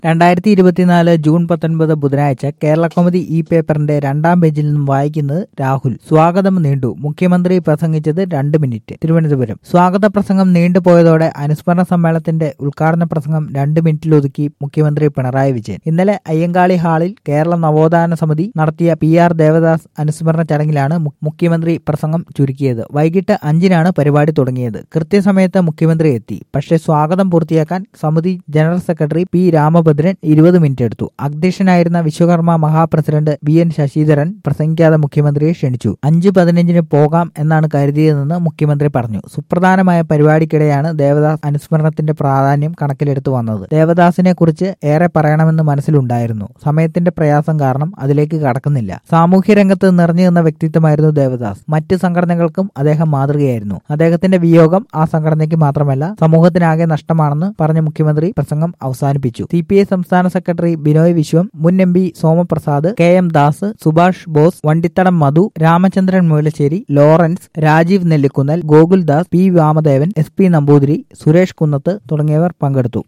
രണ്ടായിരത്തി ഇരുപത്തിനാല് ജൂൺ പത്തൊൻപത് ബുധനാഴ്ച കേരള കോമഡി ഇ പേപ്പറിന്റെ രണ്ടാം പേജിൽ നിന്നും വായിക്കുന്നത് രാഹുൽ സ്വാഗതം നീണ്ടു മുഖ്യമന്ത്രി പ്രസംഗിച്ചത് രണ്ട് മിനിറ്റ് തിരുവനന്തപുരം സ്വാഗത പ്രസംഗം നീണ്ടുപോയതോടെ അനുസ്മരണ സമ്മേളനത്തിന്റെ ഉദ്ഘാടന പ്രസംഗം രണ്ട് മിനിറ്റിലൊതുക്കി മുഖ്യമന്ത്രി പിണറായി വിജയൻ ഇന്നലെ അയ്യങ്കാളി ഹാളിൽ കേരള നവോത്ഥാന സമിതി നടത്തിയ പി ആർ ദേവദാസ് അനുസ്മരണ ചടങ്ങിലാണ് മു- മുഖ്യമന്ത്രി പ്രസംഗം ചുരുക്കിയത് വൈകിട്ട് അഞ്ചിനാണ് പരിപാടി തുടങ്ങിയത് കൃത്യസമയത്ത് മുഖ്യമന്ത്രി എത്തി പക്ഷേ സ്വാഗതം പൂർത്തിയാക്കാൻ സമിതി ജനറൽ സെക്രട്ടറി പി രാമഭദ്രൻ ഇരുപത് മിനിറ്റ് എടുത്തു അധ്യക്ഷനായിരുന്ന വിശ്വകർമ്മ മഹാപ്രസിഡന്റ് ബി എൻ ശശിധരൻ പ്രസംഗിക്കാതെ മുഖ്യമന്ത്രിയെ ക്ഷണിച്ചു അഞ്ച് പതിനഞ്ചിന് പോകാം എന്നാണ് കരുതിയതെന്ന് മുഖ്യമന്ത്രി പറഞ്ഞു സുപ്രധാനമായ പരിപാടിക്കിടെയാണ് ദേവദാസ് അനുസ്മരണത്തിന്റെ പ്രാധാന്യം കണക്കിലെടുത്തു വന്നത് ദേവദാസിനെ കുറിച്ച് ഏറെ പറയണമെന്ന് മനസ്സിലുണ്ടായിരുന്നു സമയത്തിന്റെ പ്രയാസം കാരണം അതിലേക്ക് കടക്കുന്നില്ല സാമൂഹ്യ രംഗത്ത് നിറഞ്ഞു നിന്ന വ്യക്തിത്വമായിരുന്നു ദേവദാസ് മറ്റ് സംഘടനകൾക്കും അദ്ദേഹം മാതൃകയായിരുന്നു അദ്ദേഹത്തിന്റെ വിയോഗം ആ സംഘടനയ്ക്ക് മാത്രമല്ല സമൂഹത്തിനാകെ നഷ്ടമാണെന്ന് പറഞ്ഞ മുഖ്യമന്ത്രി പ്രസംഗം അവസാനിപ്പിച്ചു സി പി ഐ സംസ്ഥാന സെക്രട്ടറി ബിനോയ് വിശ്വം മുൻ M P Somaprasad K M Das Subhash Bose Vandithadam Madhu Ramachandran Moolasseri Lawrence Rajeev Nellikkunnal Gokuldas P Vamadevan S P Namboothiri Suresh Kunnath തുടങ്ങിയവർ പങ്കെടുത്തു